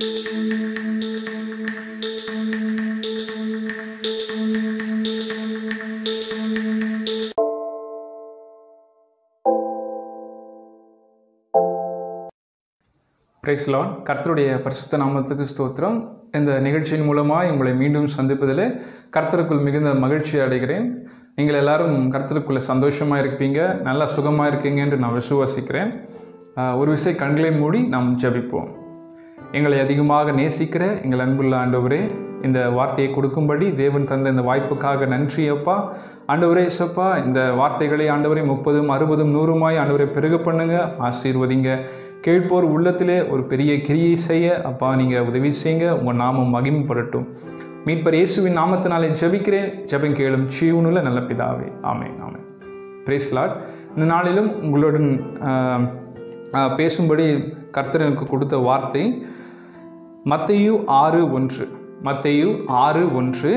price Lord கர்த்தருடைய பரிசுத்த நாமத்துக்கு ஸ்தோத்திரம் இந்த நிகழ்ச்சியின் மூலமாக உங்களை மீண்டும் சந்திப்பதில் கர்த்தருக்குள் மிகுந்த மகிழ்ச்சி அடைகிறேன் நீங்கள் எல்லாரும் கர்த்தருக்குள்ளே சந்தோஷமாக இருப்பீங்க நல்லா சுகமாக இருக்கீங்க என்று நான் விசுவாசிக்கிறேன் ஆஹ் ஒரு விசை கண்களை மூடி நாம் ஜெபிப்போம் எங்களை அதிகமாக நேசிக்கிற எங்கள் அன்புள்ள ஆண்டவரே இந்த வார்த்தையை கொடுக்கும்படி தேவன் தந்த இந்த வாய்ப்புக்காக நன்றி அப்பா ஆண்டவரே சப்பா இந்த வார்த்தைகளை ஆண்டவரே முப்பதும் அறுபதும் நூறுமாய் ஆண்டவரை பெருக பண்ணுங்க ஆசீர்வதிங்க கேட்போர் உள்ளத்திலே ஒரு பெரிய கிரியை செய்ய அப்பா நீங்கள் உதவி செய்யுங்க உங்கள் நாமம் மகிமைப்படட்டும் மீட்பர் இயேசுவின் நாமத்தினாலே ஜெபிக்கிறேன் ஜெபம் கேளும் ஜீவனுள்ள நல்ல பிதாவே ஆமே ஆமே பிரேஸ் லாட் இந்த நாளிலும் உங்களுடன் ஆஹ், ஆஹ், பேசும்படி கர்த்தர் எனக்கு கொடுத்த வார்த்தை மத்தேயு ஆறு ஒன்று மத்தேயு ஆறு ஒன்று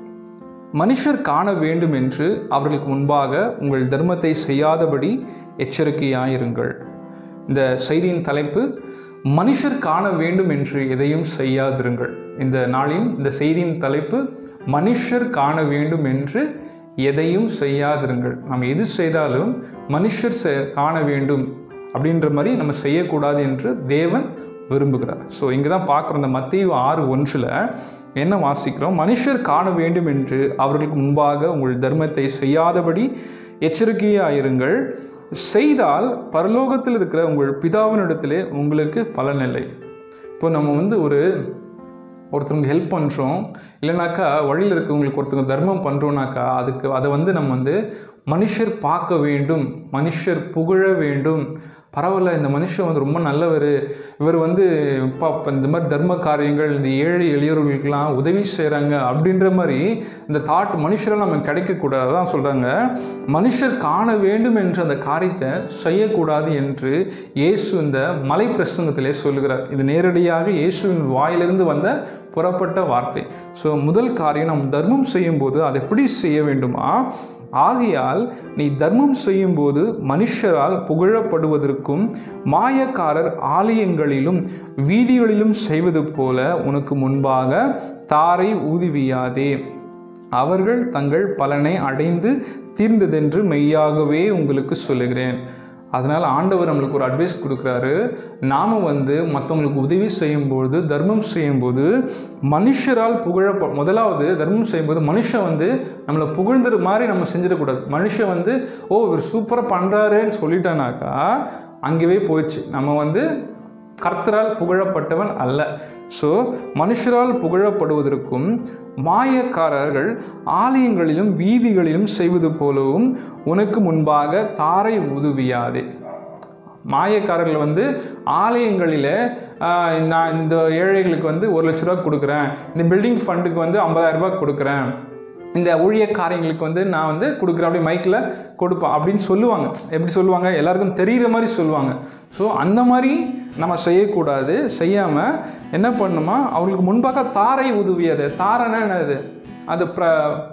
மனுஷர் காண வேண்டும் என்று அவர்களுக்கு முன்பாக உங்கள் தர்மத்தை செய்யாதபடி எச்சரிக்கையாயிருங்கள் இந்த செய்தியின் தலைப்பு மனுஷர் காண வேண்டும் என்று எதையும் செய்யாதிருங்கள் இந்த நாளின் இந்த செய்தியின் தலைப்பு மனுஷர் காண வேண்டும் என்று எதையும் செய்யாதிருங்கள் நாம் எது செய்தாலும் மனுஷர் செ- காண வேண்டும் அப்படின்ற மாதிரி நம்ம செய்யக்கூடாது என்று தேவன் விரும்புகிறார் ஸோ இங்கே தான் பார்க்குறோம் இந்த மத்திய ஆறு ஒன்றில் என்ன வாசிக்கிறோம் மனுஷர் காண வேண்டும் என்று அவர்களுக்கு முன்பாக உங்கள் தர்மத்தை செய்யாதபடி எச்சரிக்கையாயிருங்கள் செய்தால் பரலோகத்தில் இருக்கிற உங்கள் பிதாவினிடத்திலே உங்களுக்கு பலனில்லை இப்போ நம்ம வந்து ஒரு ஒருத்தவங்க ஹெல்ப் பண்ணுறோம் இல்லைனாக்கா வழியில் இருக்கவங்களுக்கு ஒருத்தவங்க தர்மம் பண்ணுறோம்னாக்கா அதுக்கு அதை வந்து நம்ம வந்து மனுஷர் பார்க்க வேண்டும் மனுஷர் புகழ வேண்டும் பரவாயில்ல இந்த மனுஷன் வந்து ரொம்ப நல்லவர் இவர் வந்து இப்போ இப்போ இந்த மாதிரி தர்ம காரியங்கள் இந்த ஏழை எளியவர்களுக்கெல்லாம் உதவி செய்கிறாங்க அப்படின்ற மாதிரி இந்த தாட் மனுஷரை நம்ம கிடைக்கக்கூடாது அதான் சொல்கிறாங்க மனுஷர் காண வேண்டும் என்று அந்த காரியத்தை செய்யக்கூடாது என்று இயேசு இந்த மலை பிரசங்கத்திலே சொல்லுகிறார் இது நேரடியாக இயேசுவின் வாயிலிருந்து வந்த புறப்பட்ட வார்த்தை ஸோ முதல் காரியம் நாம் தர்மம் செய்யும்போது அதை எப்படி செய்ய வேண்டுமா ஆகையால் நீ தர்மம் செய்யும்போது மனுஷரால் புகழப்படுவதற்கும் மாயக்காரர் ஆலயங்களிலும் வீதிகளிலும் செய்வது போல உனக்கு முன்பாக தாரை ஊதுவியாதே அவர்கள் தங்கள் பலனை அடைந்து தீர்ந்ததென்று மெய்யாகவே உங்களுக்கு சொல்லுகிறேன் அதனால் ஆண்டவர் நம்மளுக்கு ஒரு அட்வைஸ் கொடுக்குறாரு நாம் வந்து மற்றவங்களுக்கு உதவி செய்யும்போது தர்மம் செய்யும்போது மனுஷரால் புகழ முதலாவது தர்மம் செய்யும்போது மனுஷன் வந்து நம்மளை புகழ்ந்துற மாதிரி நம்ம செஞ்சிடக்கூடாது மனுஷன் வந்து ஓ இவர் சூப்பராக பண்ணுறாருன்னு சொல்லிட்டானாக்கா அங்கேயே போயிடுச்சு நம்ம வந்து கர்த்தரால் புகழப்பட்டவன் அல்ல ஸோ மனுஷரால் புகழப்படுவதற்கும் மாயக்காரர்கள் ஆலயங்களிலும் வீதிகளிலும் செய்வது போலவும் உனக்கு முன்பாக தாரை உதுவியாதே மாயக்காரர்கள் வந்து ஆலயங்களில் ஆஹ், நான் இந்த ஏழைகளுக்கு வந்து ஒரு லட்ச ரூபா கொடுக்குறேன் இந்த பில்டிங் ஃபண்டுக்கு வந்து 50000 ரூபாய் கொடுக்குறேன் இந்த ஊழிய காரியங்களுக்கு வந்து நான் வந்து கொடுக்குறேன் அப்படி மைக்கில் கொடுப்பேன் அப்படின்னு சொல்லுவாங்க எப்படி சொல்லுவாங்க எல்லாருக்கும் தெரிகிற மாதிரி சொல்லுவாங்க ஸோ அந்த மாதிரி நம்ம செய்யக்கூடாது செய்யாமல் என்ன பண்ணணுமா அவங்களுக்கு முன்பாக தாரை உதவியது தாரைன்னா என்னது அது ப்ர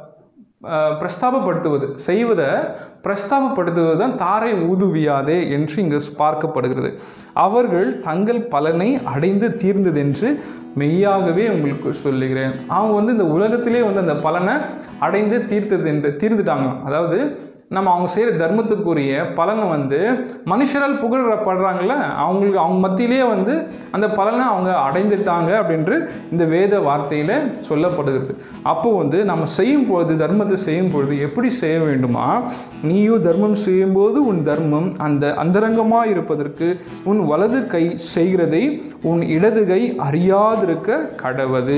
அஹ், பிரஸ்தாபப்படுத்துவது செய்வதை பிரஸ்தாபப்படுத்துவது தான் தாரை ஊதுவியாதே என்று இங்கு பார்க்கப்படுகிறது அவர்கள் தங்கள் பலனை அடைந்து தீர்ந்ததென்று மெய்யாகவே உங்களுக்கு சொல்லுகிறேன் அவங்க வந்து இந்த உலகத்திலே வந்து அந்த பலனை அடைந்து தீர்த்தது என்று தீர்ந்துட்டாங்க அதாவது நம்ம அவங்க செய்கிற தர்மத்துக்குரிய பலனை வந்து மனுஷரால் புகழப்படுறாங்கல்ல அவங்களுக்கு அவங்க மத்தியிலேயே வந்து அந்த பலனை அவங்க அடைந்துட்டாங்க அப்படின்று இந்த வேத வார்த்தையில் சொல்லப்படுகிறது அப்போ வந்து நம்ம செய்யும் பொழுது தர்மத்தை செய்யும் பொழுது எப்படி செய்ய வேண்டுமா நீயோ தர்மம் செய்யும்போது உன் தர்மம் அந்த அந்தரங்கமாக இருப்பதற்கு உன் வலது கை செய்கிறதை உன் இடது கை அறியாதிருக்க கடவது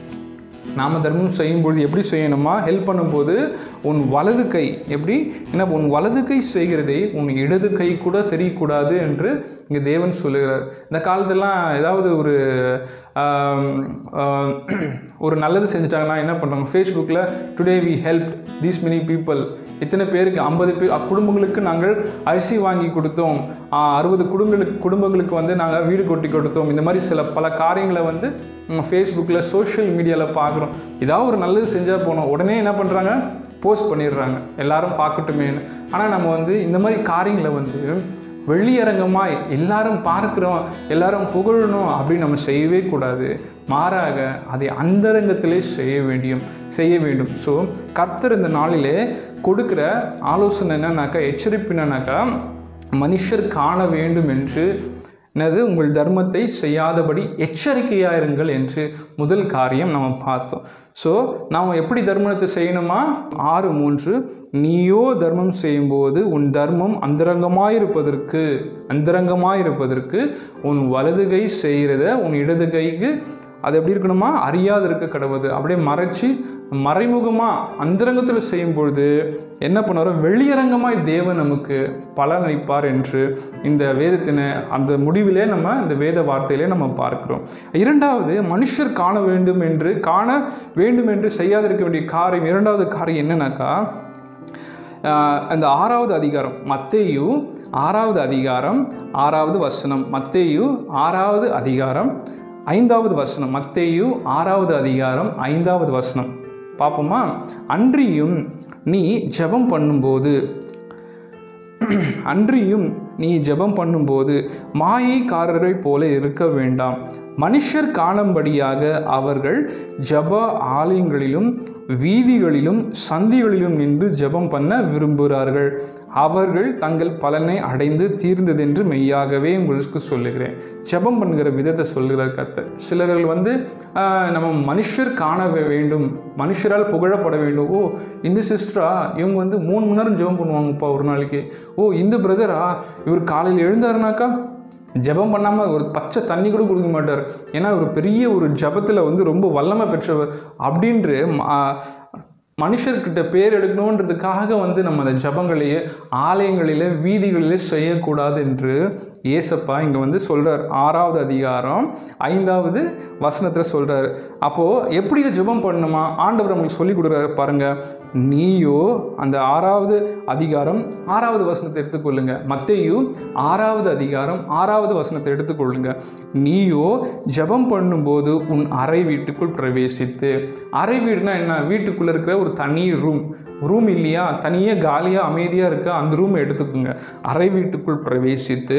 நாம தர்மம் செய்யும்பொழுது எப்படி செய்யணுமா ஹெல்ப் பண்ணும்போது உன் வலது கை எப்படி என்ன உன் வலது கை செய்கிறதை உன் இடது கை கூட தெரியக்கூடாது என்று இங்கே தேவன் சொல்லுகிறார் இந்த காலத்தெல்லாம் ஏதாவது ஒரு ஆம், ஆம், ஒரு நல்லது செஞ்சுட்டாங்கன்னா என்ன பண்ணுறாங்க ஃபேஸ்புக்கில் today we help these many people இத்தனை பேருக்கு ஐம்பது பேர் குடும்பங்களுக்கு நாங்கள் அரிசி வாங்கி கொடுத்தோம் அறுபது குடும்பங்களுக்கு குடும்பங்களுக்கு வந்து நாங்கள் வீடு கொட்டி கொடுத்தோம் இந்த மாதிரி சில பல காரியங்களை வந்து ஃபேஸ்புக்கில் சோஷியல் மீடியாவில் பார்க்குறோம் ஏதாவது ஒரு நல்லது செஞ்சால் போனோம் உடனே என்ன பண்ணுறாங்க போஸ்ட் பண்ணிடுறாங்க எல்லாரும் பார்க்கட்டுமேன்னு ஆனால் நம்ம வந்து இந்த மாதிரி காரியங்களை வந்து வெளியரங்கமாய் எல்லாரும் பார்க்குறோம் எல்லாரும் புகழணும் அப்படின்னு நம்ம செய்யவே கூடாது மாறாக அதை அந்தரங்கத்திலே செய்ய வேண்டியும் செய்ய வேண்டும் ஸோ கர்த்தர் இந்த நாளிலே கொடுக்குற ஆலோசனை என்னன்னாக்கா எச்சரிப்பு என்னன்னாக்கா மனுஷர் காண வேண்டும் என்று என்னது உங்கள் தர்மத்தை செய்யாதபடி எச்சரிக்கையாயிருங்கள் என்று முதல் காரியம் நம்ம பார்த்தோம் ஸோ நாம் எப்படி தர்மத்தை செய்யணுமா ஆறு மூன்று நீயோ தர்மம் செய்யும்போது உன் தர்மம் அந்தரங்கமாயிருப்பதற்கு அந்தரங்கமாயிருப்பதற்கு உன் வலது கை செய்கிறத உன் இடது கைக்கு அது எப்படி இருக்கணுமா அறியாது இருக்க கடவுது அப்படியே மறைச்சி மறைமுகமாக அந்தரங்கத்தில் செய்யும் பொழுது என்ன பண்ணுவாரோ வெளியரங்கமாய் தேவன் நமக்கு பலனளிப்பார் என்று இந்த வேதத்தின அந்த முடிவிலே நம்ம இந்த வேத வார்த்தையிலே நம்ம பார்க்கிறோம் இரண்டாவது மனுஷர் காண வேண்டும் என்று காண வேண்டும் என்று செய்யாதிருக்க வேண்டிய காரியம் இரண்டாவது காரியம் என்னன்னாக்கா ஆஹ் அந்த ஆறாவது அதிகாரம் மத்தேயு ஆறாவது அதிகாரம் ஆறாவது வசனம் மத்தேயு ஆறாவது அதிகாரம் ஐந்தாவது வசனம் மத்தேயு ஆறாவது அதிகாரம் ஐந்தாவது வசனம் பார்ப்போமா அன்றியும் நீ ஜெபம் பண்ணும்போது அன்றியும் நீ ஜெபம் பண்ணும்போது மாயைக்காரரைப் போல இருக்க வேண்டாம் மனுஷர் காணும்படியாக அவர்கள் ஜெப ஆலயங்களிலும் வீதிகளிலும் சந்திகளிலும் நின்று ஜெபம் பண்ண விரும்புகிறார்கள் அவர்கள் தங்கள் பலனை அடைந்து தீர்ந்ததென்று மெய்யாகவே உங்களுக்கு சொல்லுகிறேன் ஜெபம் பண்ணுகிற விதத்தை சொல்கிறார் கர்த்தர் சிலர்கள் வந்து ஆஹ், நம்ம மனுஷர் காண வே- வேண்டும் மனுஷரால் புகழப்பட வேண்டும் ஓ இந்த சிஸ்டரா இவங்க வந்து மூணு மணி நேரம் ஜெபம் பண்ணுவாங்கப்பா ஒரு நாளைக்கு ஓ இந்த பிரதரா இவர் காலையில் எழுந்தாருனாக்கா ஜெபம் பண்ணாமல் ஒரு பச்சை தண்ணி கூட கொடுக்க மாட்டார் ஏன்னா ஒரு பெரிய ஒரு ஜெபத்தில் வந்து ரொம்ப வல்லமை பெற்றவர் அப்படின்று ம- ஆ, மனுஷர்கிட்ட பேர் எடுக்கணுன்றதுக்காக வந்து நம்ம அந்த ஜபங்களையே ஆலயங்களிலே வீதிகளிலே செய்யக்கூடாது என்று ஏசப்பா இங்கே வந்து சொல்கிறார் ஆறாவது அதிகாரம் ஐந்தாவது வசனத்தில் சொல்கிறார் அப்போது எப்படி இதை ஜெபம் பண்ணணுமா ஆண்டவர் நம்மளுக்கு சொல்லி கொடுக்குறாரு பாருங்க நீயோ அந்த ஆறாவது அதிகாரம் ஆறாவது வசனத்தை எடுத்துக்கொள்ளுங்க மத்தேயு ஆறாவது அதிகாரம் ஆறாவது வசனத்தை எடுத்துக்கொள்ளுங்க நீயோ ஜெபம் பண்ணும்போது உன் அறை வீட்டுக்குள் பிரவேசித்து அறை வீடுனா என்ன வீட்டுக்குள்ளே இருக்கிற ஒரு தனி ரூம் ரூம் இல்லையா தனியாக காலியாக அமைதியாக இருக்க அந்த ரூமை எடுத்துக்கோங்க அறை வீட்டுக்குள் பிரவேசித்து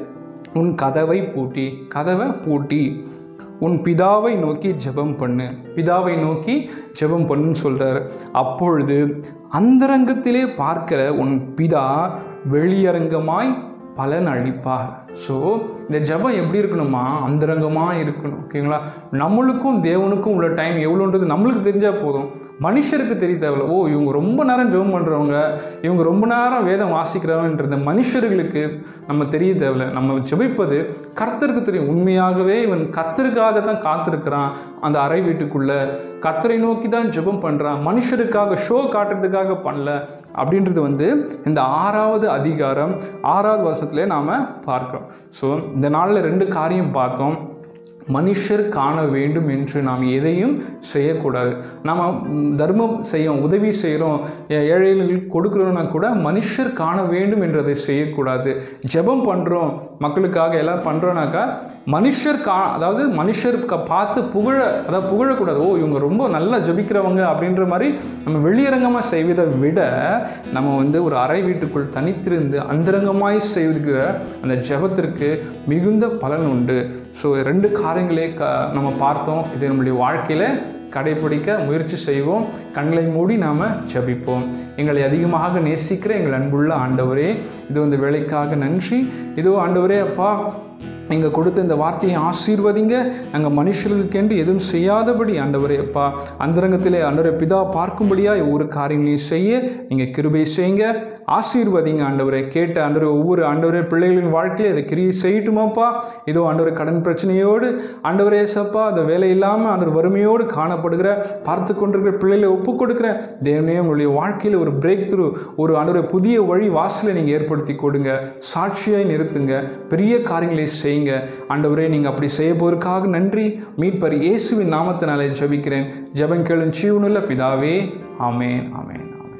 உன் கதவை பூட்டி கதவை பூட்டி உன் பிதாவை நோக்கி ஜெபம் பண்ணு பிதாவை நோக்கி ஜெபம் பண்ணுன்னு சொல்கிறார் அப்பொழுது அந்தரங்கத்திலே பார்க்கிற உன் பிதா வெளியரங்கமாய் பலன் அளிப்பார் ஸோ இந்த ஜெபம் எப்படி இருக்கணுமா அந்தரங்கமாக இருக்கணும் ஓகேங்களா நம்மளுக்கும் தேவனுக்கும் உள்ள டைம் எவ்வளோன்றது நம்மளுக்கு தெரிஞ்சால் போதும் மனுஷருக்கு தெரிய தேவையில்ல ஓ இவங்க ரொம்ப நேரம் ஜெபம் பண்ணுறவங்க இவங்க ரொம்ப நேரம் வேதம் வாசிக்கிறவன்ற மனுஷர்களுக்கு நம்ம தெரிய தேவையில்ல நம்ம ஜெபிப்பது கர்த்தருக்கு தெரியும் உண்மையாகவே இவன் கர்த்தருக்காக தான் காத்திருக்கிறான் அந்த அறை வீட்டுக்குள்ள கர்த்தரை நோக்கி தான் ஜெபம் பண்ணுறான் மனுஷருக்காக ஷோ காட்டுறதுக்காக பண்ணல அப்படின்றது வந்து இந்த ஆறாவது அதிகாரம் ஆறாவது வருஷத்துலேயே நாம் பார்க்கிறோம் ஸோ இந்த நாளில் ரெண்டு காரியம் பார்த்தோம் மனுஷர் காண வேண்டும் என்று நாம் எதையும் செய்யக்கூடாது நாம் ம், தர்மம் செய்யும் உதவி செய்கிறோம் ஏழைகளுக்கு கொடுக்குறோம்னா கூட மனுஷர் காண வேண்டும் என்று அதை செய்யக்கூடாது ஜெபம் பண்ணுறோம் மக்களுக்காக எல்லாம் பண்ணுறோன்னாக்கா மனுஷர் கா அதாவது மனுஷர் க- பார்த்து புகழ அதாவது புகழக்கூடாது ஓ இவங்க ரொம்ப நல்லா ஜெபிக்கிறவங்க அப்படின்ற மாதிரி நம்ம வெளியரங்கமாக செய்வதை விட நம்ம வந்து ஒரு அறை வீட்டுக்குள் தனித்திருந்து அந்தரங்கமாய் செய்கிற அந்த ஜெபத்திற்கு மிகுந்த பலன் உண்டு ஸோ ரெண்டு காரியங்களே க நம்ம பார்த்தோம் இது நம்முடைய வாழ்க்கையில் கடைபிடிக்க முயற்சி செய்வோம் கண்களை மூடி நாம் ஜெபிப்போம் எங்களை அதிகமாக நேசிக்கிற எங்கள் அன்புள்ள ஆண்டவரே இது வந்து வேலைக்காக நன்றி இதோ ஆண்டவரே அப்பா நீங்கள் கொடுத்த இந்த வார்த்தையை ஆசீர்வதிங்க நாங்கள் மனுஷர்களுக்கென்று எதுவும் செய்யாதபடி ஆண்டவரே அப்பா அந்தரங்கத்திலே ஆண்டவரே பிதா பார்க்கும்படியாக ஒவ்வொரு காரியங்களையும் செய்ய நீங்கள் கிருபை செய்யுங்க ஆசீர்வதிங்க ஆண்டவரே கேட்ட ஆண்டவரே ஒவ்வொரு ஆண்டவரே பிள்ளைகளின் வாழ்க்கையில இதை கிரியை செய்யட்டுமாப்பா இதோ ஆண்டவரே கடன் பிரச்சனையோடு ஆண்டவரே சப்பா அந்த வேலை இல்லாமல் ஆண்டவர் வறுமையோடு காணப்படுகிற பார்த்து கொண்டிருக்கிற பிள்ளைகளை ஒப்பு கொடுக்குற தேவனே உங்களுடைய வாழ்க்கையில் ஒரு பிரேக் த்ரூ ஒரு ஆண்டவரே புதிய வழி வாசலை நீங்கள் ஏற்படுத்தி கொடுங்க சாட்சியாய் நிறுத்துங்க பெரிய காரியங்களை செய்யுங்க ஆண்டவரே நீங்கள் அப்படி செய்ய போவதற்காக நன்றி மீட்பர் இயேசுவின் நாமத்தினாலே ஜெபிக்கிறேன் ஜெபம் கேளும் ஜீவனுள்ள பிதாவே ஆமேன் ஆமேன் ஆமேன்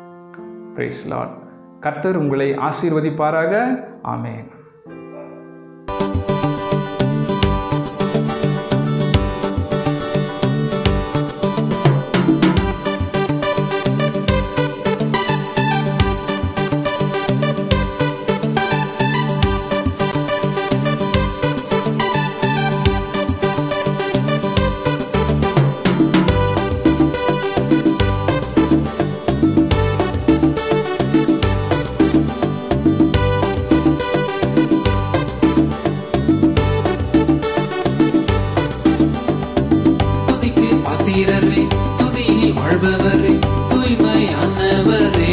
பிரைஸ் லார்ட் கர்த்தர் உங்களை ஆசீர்வதிப்பாராக ஆமேன் வாழ்பவரே தூய்மையானவரே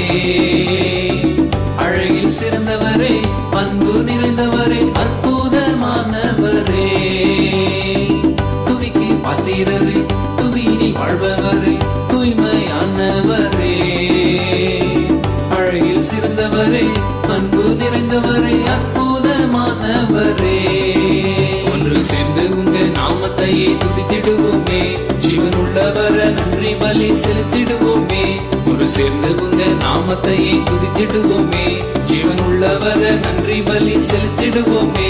அழகில் சிறந்தவரே அன்பு நிறைந்தவரே அற்புதமானவரே துதிக்கு பாத்திரரே துதியினில் வாழ்பவரே தூய்மையானவரே அழகில் சிறந்தவரே அன்பு நிறைந்தவரே அற்புதமானவரே ஒன்று சேர்ந்து உங்க நாமத்தையே துதித்திடுவோமே ஜீவன் உள்ளவர நன்றி பலி செலுத்திடுவோமே ஒரு சேர்ந்து உங்க நாமத்தையே துதித்திடுவோமே ஜீவன் உள்ளவர நன்றி பலி செலுத்திடுவோமே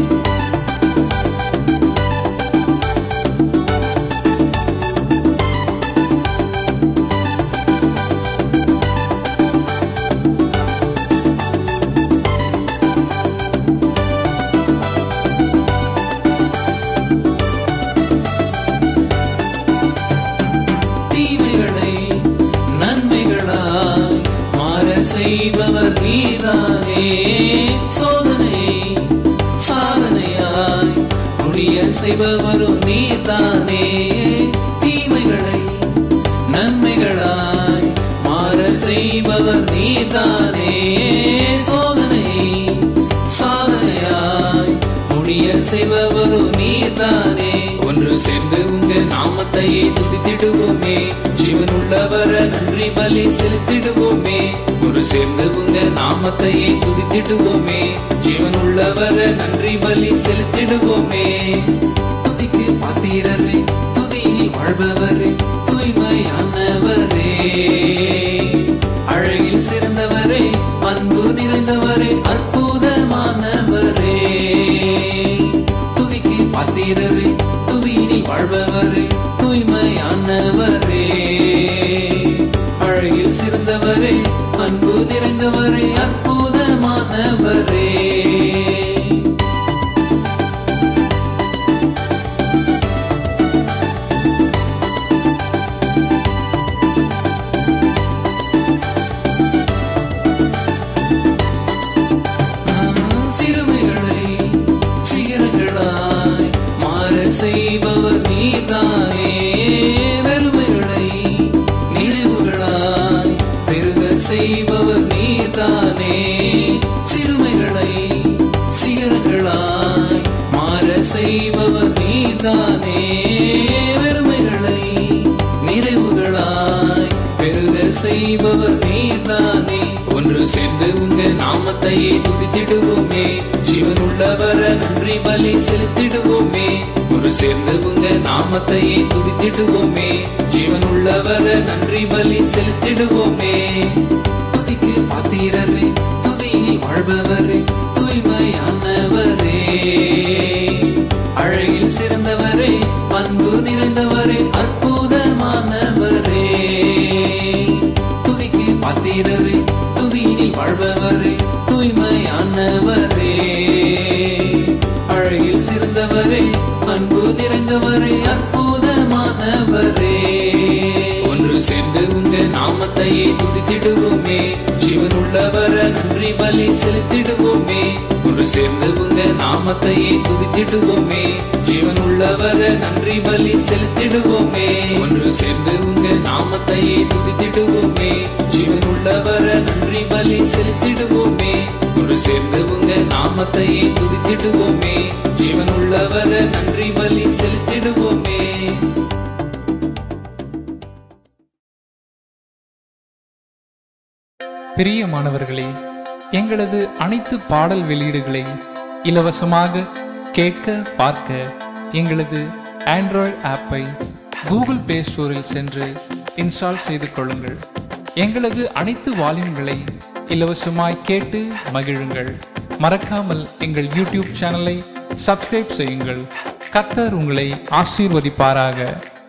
தீமைகளை நன்மைகளாய் மாற செய்பவர் நீதானே சோதனை சாதனையாய் முடிய செய்பவரும் நீதானே தீமைகளை நன்மைகளாய் மாற செய்பவர் நீதானே சோதனை சாதனையாய் முடிய செய்பவரும் நீதானே ஒன்று சேர்ந்து உங்க நாமத்தையே துதித்திடுவோமே ஜீவன் உள்ளவர நன்றி பலி செலுத்திடுவோமே ஒரு சேர்ந்து உங்க நாமத்தையே துதித்திடுவோமே ஜீவன் உள்ளவர நன்றி பலி செலுத்திடுவோமே துதிக்கு பாத்திரரே துதியில் வாழ்பவரே தூய்மையானவரே அழகில் சிறந்தவரே அன்பு நிறைந்தவரே அற்புதமானவரே துதிக்கு பாத்திரரே துதியினில் வாழ்பவரே தூய்மையானவரே அழகில் சிறந்தவரே அன்பு நிறைந்தவரே அற்புதமானவரே சிறுமைகளை சிகரங்களாய் மாற செய்பவர் நீதானே வெறுமைகளை நிறைவுகளாய் பெருக செய்பவர் நீதானே சிறுமைகளை சிகரங்களாய் மாற செய்பவர் நீதானே வெறுமைகளை நிறைவுகளாய் பெருக செய்பவர் நீதானே ஒன்று சேர்ந்து உங்க நாமத்தையே துதித்திடுவோமே ஜீவன் உள்ளவர நன்றி பலி செலுத்திடுவோமே ஒரு சேர்ந்து உங்க நாமத்தையே துதித்திடுவோமே ஜீவன் உள்ளவர நன்றி பலி செலுத்திடுவோமே துதிக்கு பாத்திரரே துதியில் வாழ்பவரே தூய்மையானவரே அழகில் சிறந்தவரே அன்பு நிறைந்தவரே அற்புதமானவரே துதிக்கு பாத்திரரே துதியினில் வாழ்பவரே தூய்மையானவரே அழகில் சிறந்தவரே அன்பு நிறைந்தவரே அற்புதமானவரே ஒன்று சேர்ந்து உங்க நாமத்தையே துதித்திடுவோமே ஜீவன் உள்ளவர நன்றி பலி செலுத்திடுவோமே ஒரு சேர்ந்து உங்க நாமத்தையே துதித்திடுவோமே ஜீவன் உள்ளவர நன்றி பலி செலுத்திடுவோமே ஒன்று சேர்ந்து உங்க நாமத்தையே துதித்திடுவோமே ஜீவன் உள்ளவர நன்றி பலி செலுத்திடுவோமே ஒரு சேர்ந்து உங்க நாமத்தையே துதித்திடுவோமே ஜீவன் உள்ளவர நன்றி பலி செலுத்திடுவோமே பிரியமானவர்களே எங்களது அனைத்து பாடல் வெளியீடுகளை இலவசமாக கேட்க பார்க்க எங்களது ஆண்ட்ராய்டு ஆப்பை கூகுள் பிளே ஸ்டோரில் சென்று இன்ஸ்டால் செய்து கொள்ளுங்கள் எங்களது அனைத்து வால்யூம்களை இலவசமாய் கேட்டு மகிழுங்கள் மறக்காமல் எங்கள் யூடியூப் சேனலை சப்ஸ்கிரைப் செய்யுங்கள் கர்த்தர் உங்களை ஆசீர்வதிப்பாராக